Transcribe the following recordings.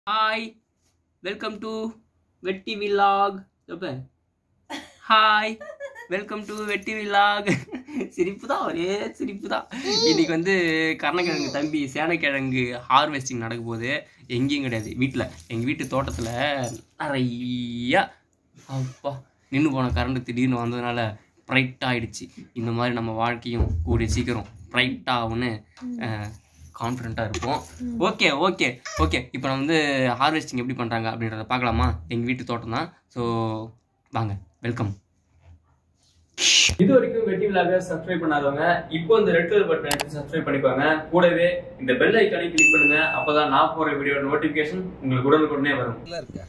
Hi welcome to வெட்டி வில்லாக் எப்ப hi welcome to வெட்டி வில்லாக் சிரிப்பு தான் ஒரே சிரிப்பு தான் இன்னைக்கு வந்து கருணக்கிழங்கு தம்பி சேனக்கிழங்கு ஹார்வெஸ்டிங் நடக்க போகுது எங்கேயும் கிடையாது வீட்டில் எங்கள் வீட்டு தோட்டத்தில் நிறையா அப்பா நின்று போன கரண்ட் திடீர்னு வந்ததுனால ப்ரைட் ஆயிடுச்சு இந்த மாதிரி நம்ம வாழ்க்கையும் கூடிய சீக்கிரம் ப்ரைட் ஆகும்னு கான்ஃபிடண்ட்டாக இருப்போம் ஓகே ஓகே ஓகே இப்போ நம்ம வந்து ஹார்வெஸ்டிங் எப்படி பண்ணுறாங்க அப்படின்றத பார்க்கலாமா எங்கள் வீட்டு தோட்டம் தான் ஸோ வாங்க வெல்கம் இது வரைக்கும் வெட்டி விழாக சப்ஸ்கிரைப் பண்ணாதவங்க இப்போ இந்த ரெட் கலர் பட்டன் சப்ஸ்கிரைப் பண்ணிக்கோங்க கூடவே இந்த பெல் ஐக்கானை கிளிக் பண்ணுங்க அப்பதான் நான் போற வீடியோ நோட்டிபிகேஷன் உங்களுக்கு உடனுக்குடனே வரும்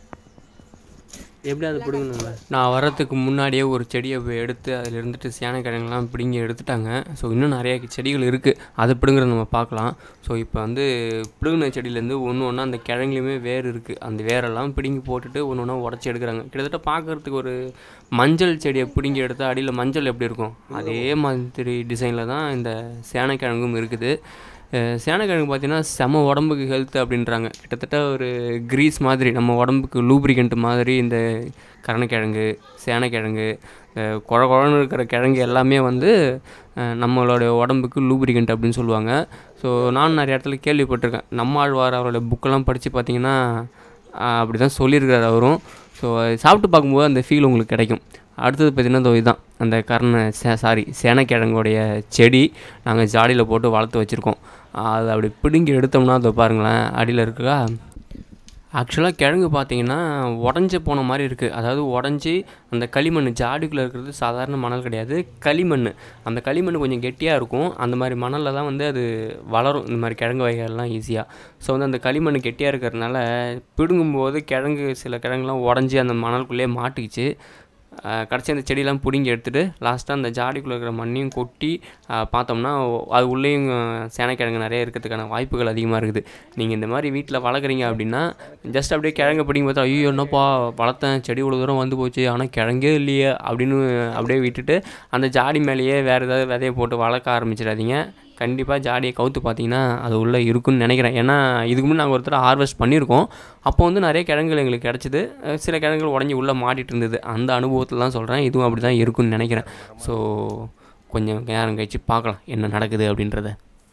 எப்படி அதை பிடுங்கணுங்க நான் வரத்துக்கு முன்னாடியே ஒரு செடியை போய் எடுத்து அதில் இருந்துட்டு சேனக்கிழங்குலாம் பிடுங்கி எடுத்துட்டாங்க ஸோ இன்னும் நிறைய செடிகள் இருக்குது அதை பிடுங்குறத நம்ம பார்க்கலாம் ஸோ இப்போ வந்து பிடுங்கின செடியிலேருந்து ஒன்று ஒன்றா அந்த கிழங்குலையுமே வேர் இருக்குது அந்த வேரெல்லாம் பிடுங்கி போட்டுட்டு ஒன்று ஒன்றா உடச்சி எடுக்கிறாங்க கிட்டத்தட்ட பார்க்குறதுக்கு ஒரு மஞ்சள் செடியை பிடுங்கி எடுத்தால் அடியில் மஞ்சள் எப்படி இருக்கும் அதே மாதிரி டிசைனில் தான் இந்த சேனக்கிழங்கும் இருக்குது அஹ் சேனக்கிழங்கு பார்த்தீங்கன்னா செம உடம்புக்கு ஹெல்த் அப்படின்றாங்க கிட்டத்தட்ட ஒரு கிரீஸ் மாதிரி நம்ம உடம்புக்கு லூப்ரிகண்ட் மாதிரி இந்த கரணக்கிழங்கு சேனக்கிழங்கு இந்த குழ குழன்னு இருக்கிற கிழங்கு எல்லாமே வந்து அஹ் நம்மளோட உடம்புக்கு லூப்ரிகண்ட் அப்படின்னு சொல்லுவாங்க ஸோ நான் நிறைய இடத்துல கேள்விப்பட்டிருக்கேன் நம்மாழ்வார் அவரோட புக்கெல்லாம் படித்து பார்த்தீங்கன்னா அப்படி தான் சொல்லியிருக்காரு அவரும் ஸோ சாப்பிட்டு பார்க்கும்போது அந்த ஃபீல் உங்களுக்கு கிடைக்கும் அடுத்தது பார்த்திங்கன்னா இதோ இதுதான் அந்த கரண சே சாரி சேனக்கிழங்குடைய செடி நாங்கள் ஜாடியில் போட்டு வளர்த்து வச்சுருக்கோம் அது அப்படி பிடுங்கி எடுத்தோம்னா அதை பாருங்களேன் அடியில் இருக்கா ஆக்சுவலாக கிழங்கு பார்த்தீங்கன்னா உடஞ்சி போன மாதிரி இருக்குது அதாவது உடஞ்சி அந்த களிமண் ஜாடிக்குள்ளே இருக்கிறது சாதாரண மணல் கிடையாது களிமண் அந்த களிமண் கொஞ்சம் கெட்டியாக இருக்கும் அந்த மாதிரி மணலில் தான் வந்து அது வளரும் இந்த மாதிரி கிழங்கு வகைகள்லாம் ஈஸியாக ஸோ வந்து அந்த களிமண் கெட்டியாக இருக்கிறதுனால பிடுங்கும்போது கிழங்கு சில கிழங்குலாம் உடஞ்சி அந்த மணலுக்குள்ளேயே மாட்டிக்கிச்சு அஹ் கடைசி அந்த செடியெல்லாம் பிடுங்கி எடுத்துகிட்டு லாஸ்ட்டாக அந்த ஜாடிக்குள்ளே இருக்கிற மண்ணையும் கொட்டி அஹ் பார்த்தோம்னா அது உள்ளேயும் அஹ், சேனக்கிழங்கு நிறைய இருக்கிறதுக்கான வாய்ப்புகள் அதிகமாக இருக்குது நீங்கள் இந்த மாதிரி வீட்டில் வளர்க்குறீங்க அப்படின்னா ஜஸ்ட் அப்படியே கிழங்கு பிடிங்கி பார்த்தா ஐயோ என்னப்பா வளர்த்தேன் செடி இவ்வளோ தூரம் வந்து போச்சு ஆனால் கிழங்கே இல்லையே அப்படின்னு அப்படியே விட்டுட்டு அந்த ஜாடி மேலேயே வேறு ஏதாவது விதையை போட்டு வளர்க்க ஆரம்பிச்சிடாதீங்க கண்டிப்பாக ஜாடியை கவுத்து பார்த்தீங்கன்னா அது உள்ளே இருக்குன்னு நினைக்கிறேன் ஏன்னா இதுக்கு முன்னே நாங்கள் ஒருத்தர் ஹார்வெஸ்ட் பண்ணியிருக்கோம் அப்போ வந்து நிறைய கிழங்குகள் எங்களுக்கு கிடச்சிது அஹ் சில கிழங்குகள் உடஞ்சி உள்ளே மாட்டிட்டு இருந்தது அந்த அனுபவத்தில் தான் சொல்கிறேன் இதுவும் அப்படி தான் இருக்குன்னு நினைக்கிறேன் ஸோ கொஞ்சம் நேரம் கழிச்சு பார்க்கலாம் என்ன நடக்குது அப்படின்றத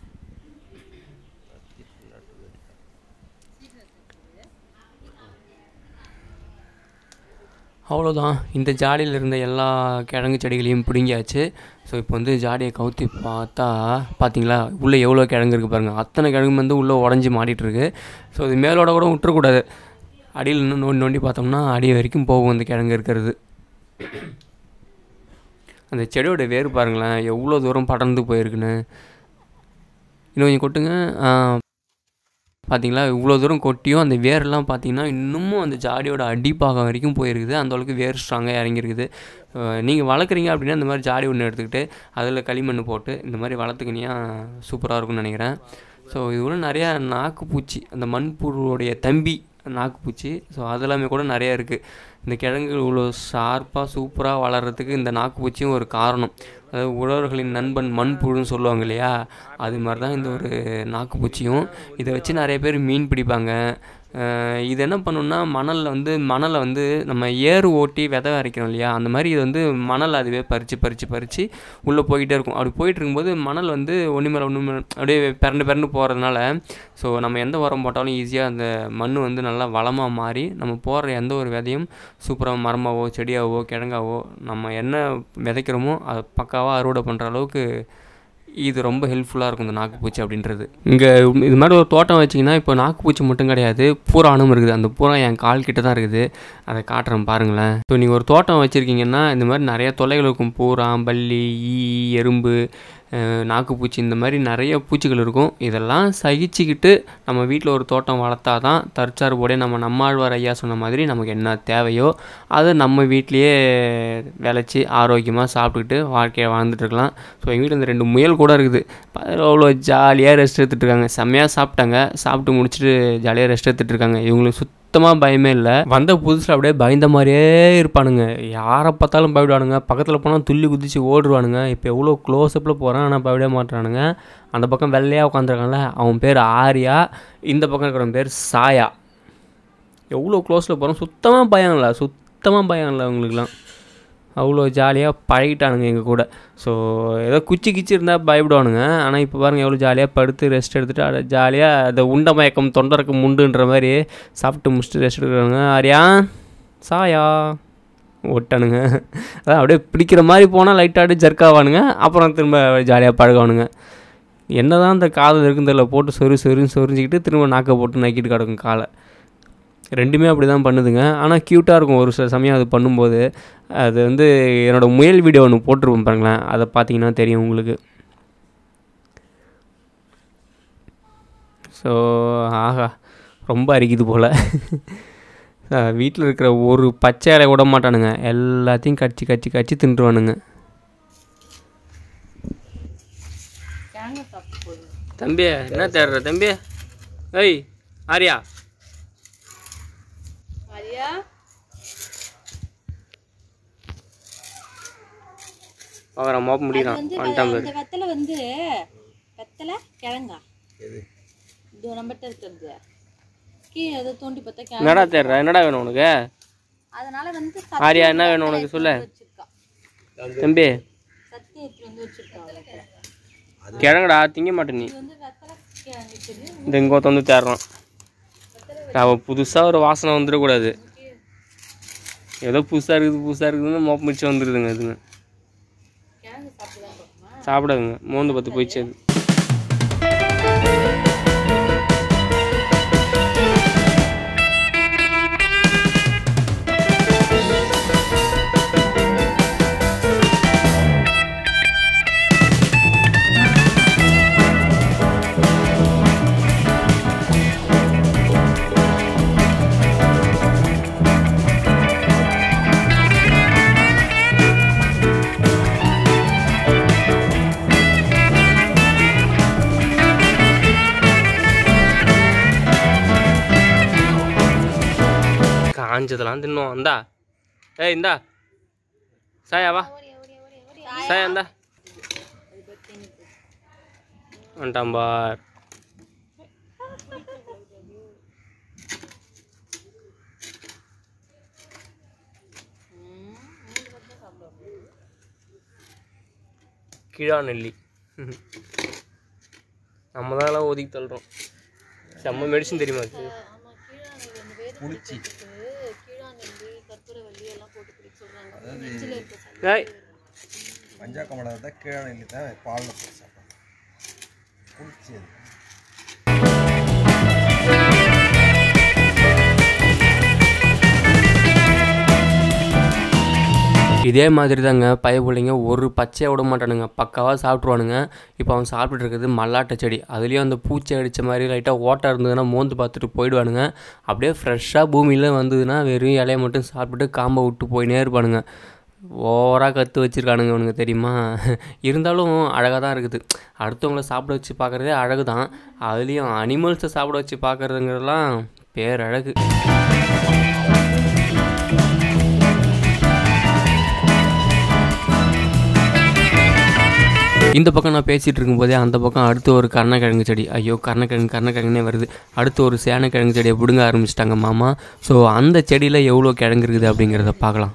அவ்வளோதான் இந்த ஜாடியில் இருந்த எல்லா கிழங்கு செடிகளையும் பிடுங்கியாச்சு ஸோ இப்போ வந்து ஜாடியை கவுத்தி பார்த்தா பார்த்தீங்களா உள்ளே எவ்வளோ கிழங்கு இருக்குது பாருங்கள் அத்தனை கிழங்கு வந்து உள்ளே உடஞ்சி மாட்டிகிட்ருக்கு ஸோ இது மேலோட கூட விட்டுறக்கூடாது அடியில் இன்னும் நோண்டி நோண்டி பார்த்தோம்னா அடி வரைக்கும் போகும் அந்த கிழங்கு இருக்கிறது அந்த செடியோட வேர் பாருங்களேன் எவ்வளோ தூரம் படர்ந்து போயிருக்குன்னு இன்னும் கொஞ்சம் கொட்டுங்க ஆ, பார்த்தீங்களா இவ்வளோ தூரம் கொட்டியும் அந்த வேரெல்லாம் பார்த்தீங்கன்னா இன்னமும் அந்த ஜாடியோட அடிப்பாகம் வரைக்கும் போயிருக்குது அந்த அளவுக்கு வேர் ஸ்ட்ராங்காக இறங்கியிருக்குது நீங்கள் வளர்க்குறீங்க அப்படின்னா இந்த மாதிரி ஜாடி ஒன்று எடுத்துக்கிட்டு அதில் களிமண் போட்டு இந்த மாதிரி வளர்த்துக்கினியா சூப்பராக இருக்கும்னு நினைக்கிறேன் ஸோ இது கூட நிறையா நாக்குப்பூச்சி அந்த மண்புழுவோடைய தம்பி நாக்குப்பூச்சி ஸோ அதெல்லாமே கூட நிறையா இருக்குது இந்த கிழங்கு இவ்வளோ ஷார்ப்பாக சூப்பராக வளர்கிறதுக்கு இந்த நாக்குப்பூச்சியும் ஒரு காரணம் அதாவது உழவர்களின் நண்பன் மண்புழுன்னு சொல்லுவாங்க இல்லையா அது மாதிரி தான் இந்த ஒரு நாக்குப்பூச்சியும் இதை வச்சு நிறைய பேர் மீன் பிடிப்பாங்க அஹ் இது என்ன பண்ணுன்னா மணலில் வந்து மணலை வந்து நம்ம ஏறு ஓட்டி விதை அரைக்கிறோம் இல்லையா அந்த மாதிரி இது வந்து மணல் அதுவே பறித்து பறித்து பறித்து உள்ளே போய்கிட்டே இருக்கும் அப்படி போயிட்டு இருக்கும்போது மணல் வந்து ஒன்று மேலே ஒன்று மேலே அப்படியே பிறண்டு பிறண்டு போகிறதுனால ஸோ நம்ம எந்த உரம் போட்டாலும் ஈஸியாக அந்த மண் வந்து நல்லா வளமாக மாறி நம்ம போடுற எந்த ஒரு விதையும் சூப்பராக மரமாவோ செடியாவோ கிழங்காவோ நம்ம என்ன விதைக்கிறோமோ அதை பக்காவாக அறுவடை பண்ணுற அளவுக்கு இது ரொம்ப ஹெல்ப்ஃபுல்லாக இருக்கும் இந்த நாக்குப்பூச்சி அப்படின்றது இங்கே இது மாதிரி ஒரு தோட்டம் வச்சிங்கன்னா இப்போ நாக்குப்பூச்சி மட்டும் கிடையாது பூரானும் இருக்குது அந்த பூரா என் கால் கிட்ட தான் இருக்குது அதை காட்டுறேன் பாருங்களேன் இப்போ நீங்கள் ஒரு தோட்டம் வச்சுருக்கீங்கன்னா இந்த மாதிரி நிறைய தொல்லைகள் இருக்கும் பூரா பல்லி ஈ எறும்பு அஹ், நாக்குப்பூச்சி இந்த மாதிரி நிறைய பூச்சிகள் இருக்கும் இதெல்லாம் சகிச்சுக்கிட்டு நம்ம வீட்டில் ஒரு தோட்டம் வளர்த்தா தான் தற்சார்போட நம்ம நம்மாழ்வார் ஐயா சொன்ன மாதிரி நமக்கு என்ன தேவையோ அதை நம்ம வீட்லேயே விளைச்சி ஆரோக்கியமாக சாப்பிட்டுக்கிட்டு வாழ்க்கையை வாழ்ந்துட்டு இருக்கலாம் ஸோ எங்கள் வீட்டில் இந்த ரெண்டு முயல் கூட இருக்குது பாரு, அவ்வளோ ஜாலியாக ரெஸ்ட் எடுத்துகிட்டு இருக்காங்க செம்மையாக சாப்பிட்டாங்க சாப்பிட்டு முடிச்சுட்டு ஜாலியாக ரெஸ்ட் எடுத்துகிட்டு இருக்காங்க இவங்களுக்கு சுத்தமாக பயமே இல்லை வந்த புதுசில் அப்படியே பயந்த மாதிரியே இருப்பானுங்க யாரை பார்த்தாலும் பயப்படுவானுங்க பக்கத்தில் போனால் துள்ளி குதிச்சு ஓடுவானுங்க இப்போ எவ்வளோ க்ளோஸ்அப்பில் போகிறான் ஆனால் பயப்படவே மாட்டுறானுங்க அந்த பக்கம் வெள்ளையாக உட்காந்துருக்கான்ல அவன் பேர் ஆர்யா இந்த பக்கம் இருக்கிறவன் பேர் சாயா எவ்வளோ க்ளோஸில் போகிறோம் சுத்தமாக பயம் இல்லை சுத்தமாக பயம் இல்லை அவங்களுக்குலாம் அவ்வளோ ஜாலியாக பழகிட்டானுங்க எங்கள் கூட ஸோ ஏதோ குச்சி கிச்சி இருந்தால் பயப்படுவானுங்க ஆனால் இப்போ பாருங்கள் எவ்வளோ ஜாலியாக படுத்து ரெஸ்ட் எடுத்துகிட்டு அதை ஜாலியாக அந்த உண்ட மயக்கம் தொண்டரக்கம் முண்டுன்ற மாதிரி சாப்பிட்டு முடிச்சுட்டு ரெஸ்ட் எடுக்கிறாங்க ஆரியா சாயா ஓட்டானுங்க அதான் அப்படியே பிடிக்கிற மாதிரி போனால் லைட்டாக ஜர்க்காவானுங்க அப்புறம் திரும்ப ஜாலியாக பழகுவானுங்க என்ன தான் இந்த காதல் இருக்குன்னு தெரியல போட்டு சொரு சொருன்னு சொரிஞ்சிக்கிட்டு திரும்ப நாக்கை போட்டு நக்கிட்டு கிடக்கும் காலை ரெண்டுமே அப்படி தான் பண்ணுதுங்க ஆனால் க்யூட்டாக இருக்கும் ஒரு சில சமயம் அது பண்ணும்போது அது வந்து என்னோடய முயல் வீடியோ ஒன்று போட்டிருப்போம் பாருங்களேன் அதை பார்த்தீங்கன்னா தெரியும் உங்களுக்கு ஸோ ஆஹா ரொம்ப அரிக்குது போல் வீட்டில் இருக்கிற ஒரு பச்சை இலை விட மாட்டானுங்க எல்லாத்தையும் கடிச்சு கடிச்சு கடிச்சு தின்றுவானுங்க தேங்காய் சாப்பிட்டு போகுது தம்பி என்ன தேடுற தம்பி ஏய் ஆரியா ஆரியா பார்க்குறான் மோப்ப அது முடியறான் வந்து வந்துட்டான் இந்த வெத்தலை வந்து வெத்தலை கிழங்கா இது நம்மகிட்ட இருக்கிறது கீழே ஏதோ தோண்டி பார்த்தா கிழங்கு என்னடா தேடுற என்னடா வேணும் உனக்கு அதனால வந்து ஆரியா என்ன வேணும் உனக்கு சொல்லு வச்சிருக்கா தம்பி சத்தி எடுத்து வந்து வச்சிருக்கா வெத்தலை. கிழங்குடா திங்க மாட்டேன் நீ இது வந்து வெத்தலை கிழங்கு தெரியும் இந்த இங்கே வந்து தேடுறான் அவன் புதுசாக ஒரு வாசனை வந்துடக்கூடாது ஏதோ புதுசாக இருக்குது புதுசாக இருக்குதுன்னு மோப்ப முடிச்சு வந்துடுதுங்க இதுங்க கிழங்கு சாப்பிட்டு தான் பார்க்கணும் சாப்பிடாதுங்க மோந்து பத்து போயிடுச்சு அது காஞ்சதெல்லாம் தின்னுவோம் இந்தா ஏய் இந்தா சாயா வா சாயா இந்தா வந்துட்டான் பார் கீழா நெல்லி நம்ம தான் எல்லாம் ஒதுக்கி தள்ளுறோம் செம்ம மெடிசன் தெரியுமா அது ஆமா கீழாநெல்லி அந்த வேறு புளிச்சி கீழாநெல்லி கற்பூரவல்லி எல்லாம் போட்டு குடிக்க சொல்றாங்க நெஞ்சில இருக்க சளி ஏய் மஞ்சா கமலம் தான் கீழே நெல்லி தான் பாலில் போட்டு சாப்பிடணும் குளிர்ச்சி அது இதே மாதிரி தாங்க பய பிள்ளைங்க ஒரு பச்சையை விட மாட்டானுங்க பக்காவாக சாப்பிட்ருவானுங்க இப்போ அவன் சாப்பிட்டுட்டு இருக்கிறது மல்லாட்டை செடி அதுலேயும் அந்த பூச்சி அடித்த மாதிரி லைட்டாக ஓட்டை இருந்ததுன்னா மோந்து பார்த்துட்டு போயிடுவானுங்க அப்படியே ஃப்ரெஷ்ஷாக பூமியில் வந்ததுன்னா வெறும் இலையை மட்டும் சாப்பிட்டுட்டு காம்பை விட்டு போயினே இருப்பானுங்க ஓவராக கற்று வச்சுருக்கானுங்க அவனுங்க தெரியுமா இருந்தாலும் அழகாக தான் இருக்குது அடுத்தவங்கள சாப்பிட வச்சு பார்க்குறதே அழகு தான் அதுலேயும் அனிமல்ஸை சாப்பிட வச்சு பார்க்குறதுங்கிறதெல்லாம் பேரழகு இந்த பக்கம் நான் பேசிகிட்டு இருக்கும்போதே அந்த பக்கம் அடுத்து ஒரு கருணக்கிழங்கு செடி ஐயோ கருணக்கிழங்கு கருணக்கிழங்குனே வருது அடுத்து ஒரு சேனக்கிழங்கு செடியை பிடுங்க ஆரம்பிச்சிட்டாங்க மாமா ஸோ அந்த செடியில் எவ்வளோ கிழங்கு இருக்குது அப்படிங்கிறத பார்க்கலாம்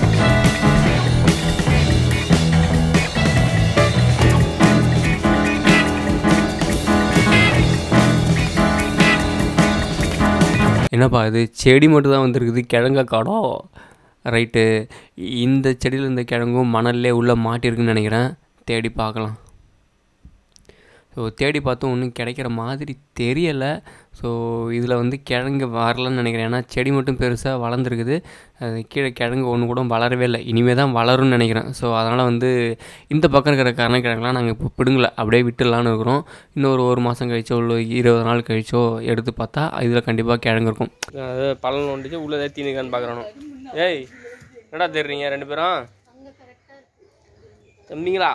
என்னப்பா இது செடி மட்டும் தான் வந்திருக்குது கிழங்க காடம் ரைட்டு இந்த செடியில் இந்த கிழங்கும் மணல்லே உள்ளே மாட்டியிருக்குன்னு நினைக்கிறேன் தேடி பார்க்கலாம் ஸோ தேடி பார்த்தும் ஒன்றும் கிடைக்கிற மாதிரி தெரியலை ஸோ இதில் வந்து கிழங்கு வரலன்னு நினைக்கிறேன் ஏன்னா செடி மட்டும் பெருசாக வளர்ந்துருக்குது அது கீழே கிழங்கு ஒன்று கூட வளரவே இல்லை இனிமேல் தான் வளரும்னு நினைக்கிறேன் ஸோ அதனால் வந்து இந்த பக்கம் இருக்கிற கருணக்கிழங்குலாம் நாங்கள் இப்போ பிடுங்கல அப்படியே விட்டுடலான்னு இருக்கிறோம் இன்னொரு ஒரு மாதம் கழிச்சோ இல்லை இருபது நாள் கழிச்சோ எடுத்து பார்த்தா இதில் கண்டிப்பாக கிழங்கு இருக்கும் அது பழம் ஒன்றிச்சு உள்ளே தீனிக்கான்னு பார்க்குறானோ ஏய் என்னடா தெரியுறீங்க ரெண்டு பேரும் தம்பிங்களா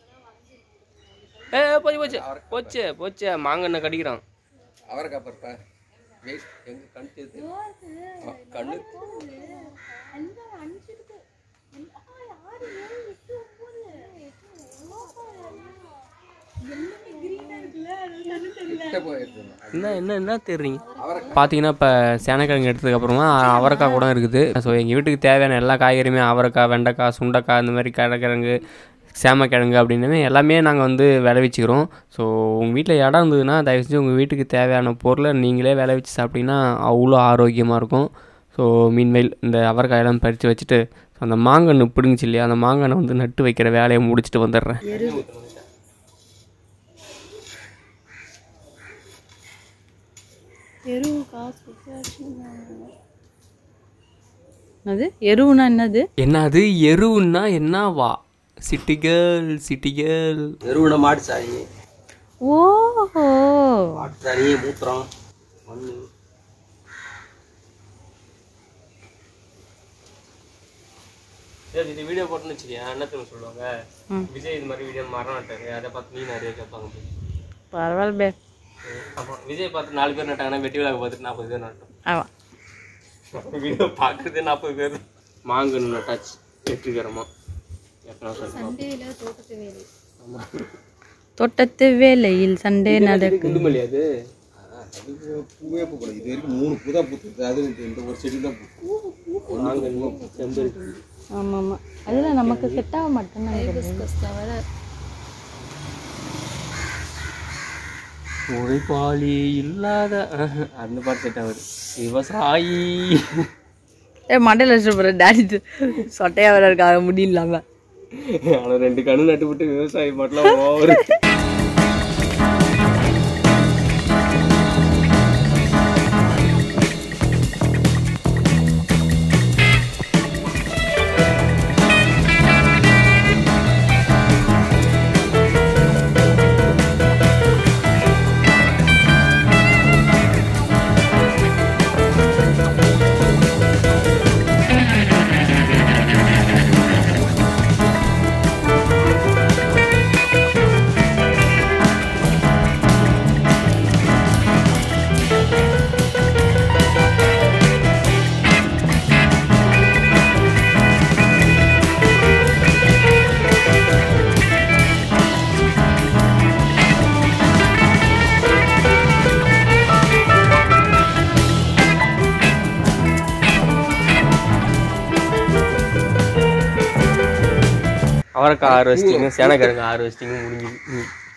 ஏ போச்சு போச்சு போச்சு போச்சு மாங்கண்ணை கடிக்கிறான் அவரைக்காய் பருப்பா வெயிட் எங்க கண் தெரியுது ஆ, கண்ணு கிட்ட போய் எடுத்துக்கணும். என்ன என்ன என்ன தெரியுங்க பார்த்தீங்கன்னா இப்போ சேனக்கிழங்கு எடுத்ததுக்கப்புறமா அவரைக்காய் கூட இருக்குது ஸோ எங்கள் வீட்டுக்கு தேவையான எல்லா காய்கறியுமே அவரைக்காய் வெண்டைக்காய் சுண்டைக்காய் இந்த மாதிரி கடக்கிழங்கு சேமக்கிழங்கு அப்படின்னு எல்லாமே நாங்கள் வந்து விளைவிச்சிக்கிறோம் ஸோ உங்கள் வீட்டில் இடம் இருந்ததுன்னா தயவு செஞ்சு உங்கள் வீட்டுக்கு தேவையான பொருளை நீங்களே விளைவிச்சு சாப்பிட்டீங்கன்னா அவ்வளோ ஆரோக்கியமாக இருக்கும் ஸோ மீன்மேல் இந்த அவரைக்காயெல்லாம் பறித்து வச்சுட்டு அந்த மாங்கன்று பிடுங்குச்சு இல்லையா அந்த மாங்கன்னை வந்து நட்டு வைக்கிற வேலையை முடிச்சுட்டு வந்துடுறேன் எருவு காசு அது எருவுனா என்னது என்னது எருவுன்னா என்னவா சிட்டி கேர்ள் சிட்டி கேர்ள் எருவுன மாட்டு சாணி ஓஹோ மாட்டு சாணி மூத்திரம் மண்ணு இது வீடியோ போட்டுன்னு வச்சுக்கியா என்ன சொல்லுவாங்க விஜய் இது மாதிரி வீடியோ மரம் நட்டாரு அதை பார்த்து நீ நிறைய கேட்பாங்க பரவாயில்ல பே அப்புறம் விஜய் பார்த்து நாலு பேர் நட்டாங்கன்னா வெட்டி விழாக்கு பார்த்துட்டு நாற்பது பேர் நட்டோம் ஆமாம் வீடியோ பார்க்குறதே நாற்பது பேர் மாங்கன்னு நட்டாச்சு வெற்றிகரமாக எத்தனை வருஷம் தோட்டத்து வேலையில் சண்டே நடக்கு குண்டுமல்லி அது அது பூவே பூக்கூடாது இது வரைக்கும் மூணு பூ தான் பூத்துருக்கு அது இந்த- இந்த ஒரு செடி தான் பூ மாங்கன்னு செம்பருத்தி ஆமாம் ஆமாம் அதில் நமக்கு செட் ஆக மாட்டேன்னு உழைப்பாளி இல்லாத ஆஹ், அந்த பாட்டு செட் ஆகுது விவசாயி ஏ மண்டையில் வச்சு போகிற டேடி சொட்டையாக வேற இருக்காங்க முடி இல்லாமல் ஆனால் ரெண்டு கண்ணு நட்டு விட்டு விவசாயி மட்டும் ஓவர் அவரைக்காய் ஆறு வச்சிட்டிங்க சேனக்கிழங்கு ஆறு வச்சிட்டிங்க முடிஞ்சுது ம்.